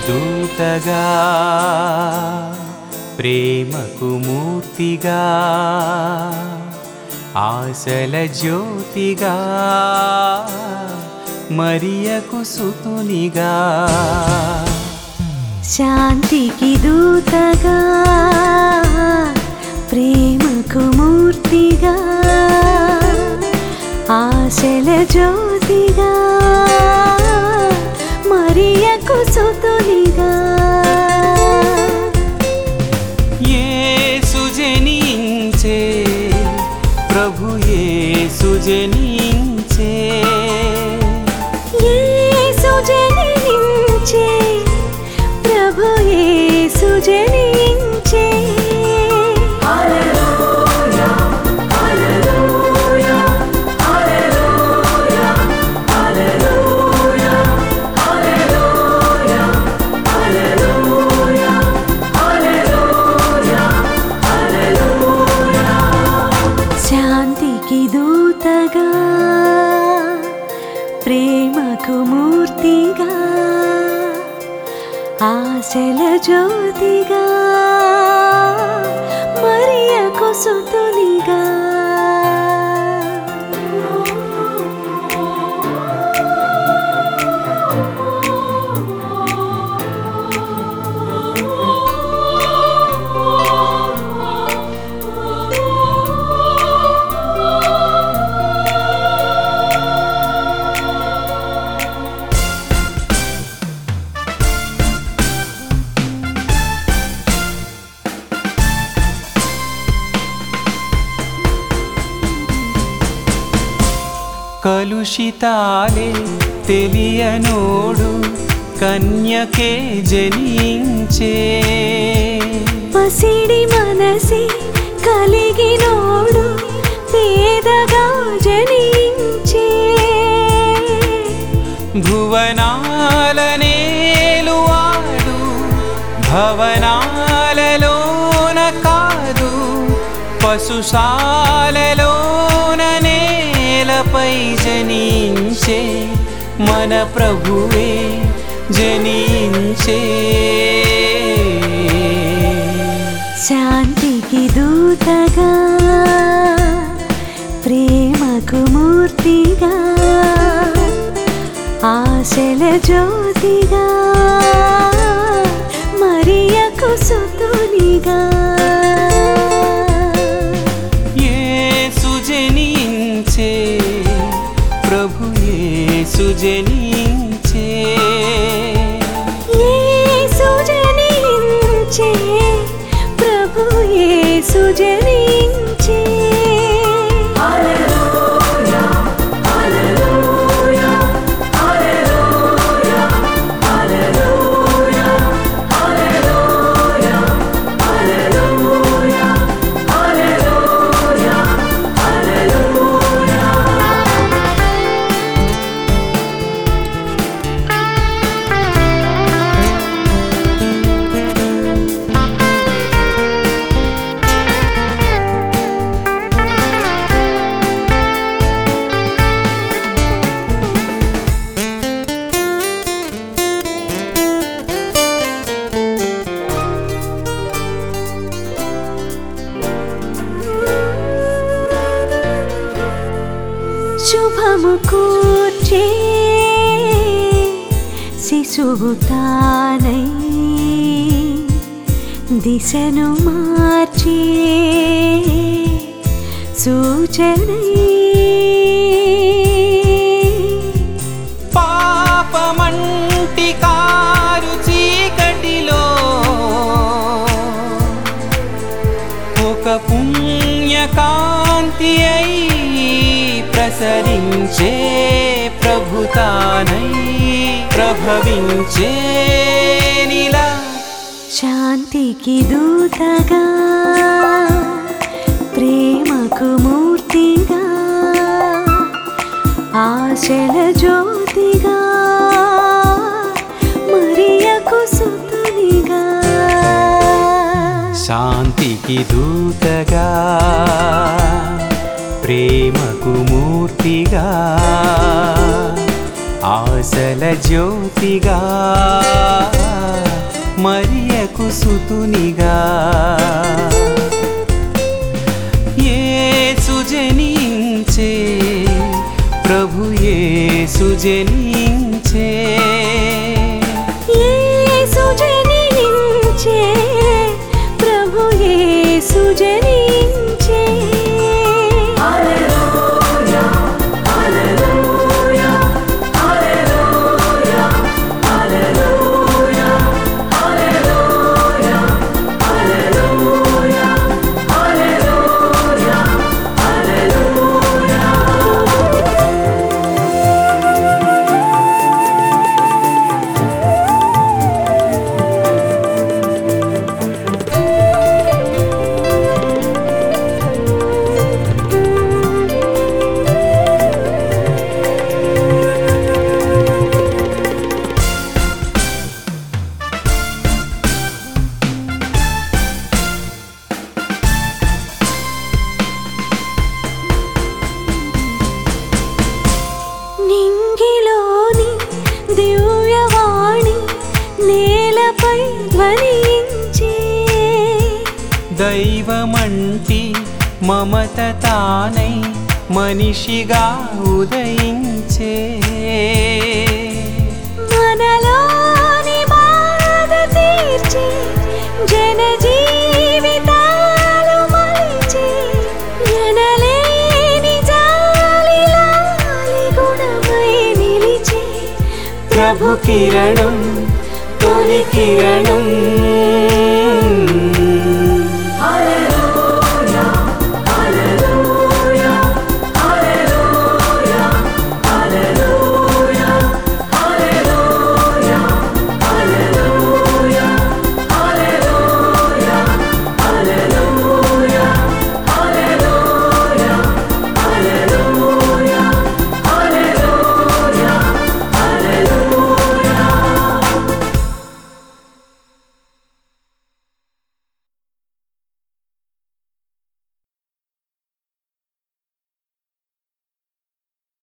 దూతగా ప్రేమకు మూర్తిగా ఆశల జ్యోతిగా మరియకు సుతునిగా శాంతికి దూతగా ప్రేమకు మూర్తిగా ఆశల జ్యోతిగా మరియకు సుతునిగా యేసు జనించే ప్రభు యేసు జనించే యేసు జనించే ప్రభు యేసు జనించే శాంతికి దూతగా ప్రేమకు మూర్తిగా ఆశల జ్యోతిగా మరియకు సుతునిగా కలుషితాలే తెలియనోడు కన్యకే జనించే పసిడి మనసి కలిగినోడు పేదగా జనించే భువనాల నేలువాడు భవనాలలోన కాదు పశుశాలలోన నేలపై జనించే మన ప్రభువే జనించే శాంతికి దూతగా ప్రేమకు మూర్తిగా ఆశల జ్యోతిగా మరియకు సుతునిగా యేసు జనించే ప్రభు యేసు జనించే యేసు జనించే ప్రభు యేసు జనించే శుభము కూర్చే శిశువు తానై దిశను మార్చే సూచనై పాపమంటి కారు చీకటిలో ఒక పుణ్యకాంతి అయి ప్రసరించే ప్రభుతానై ప్రభవించే నిలా శాంతికి దూతగా ప్రేమకు మూర్తిగా ఆశల జ్యోతిగా మరియకు సుతునిగా శాంతికి దూతగా ప్రేమకు మూర్తిగా ఆశల జ్యోతిగా మరియకు సుతునిగా యేసు జనించే ప్రభు యేసు జనించే యేసు జనించే ప్రభు యేసు జనించే నింగిలోని దివ్యవాణి నేలపై ధ్వనించే దైవమంటి మమత తానై మనిషిగా ఉదయించే మనలోని బాధ తీర్చి జన జీవితాలు మలిచి జనలేని జాలి లాలి గుణమై నిలిచి ప్రభు కిరణం తొలి కిరణం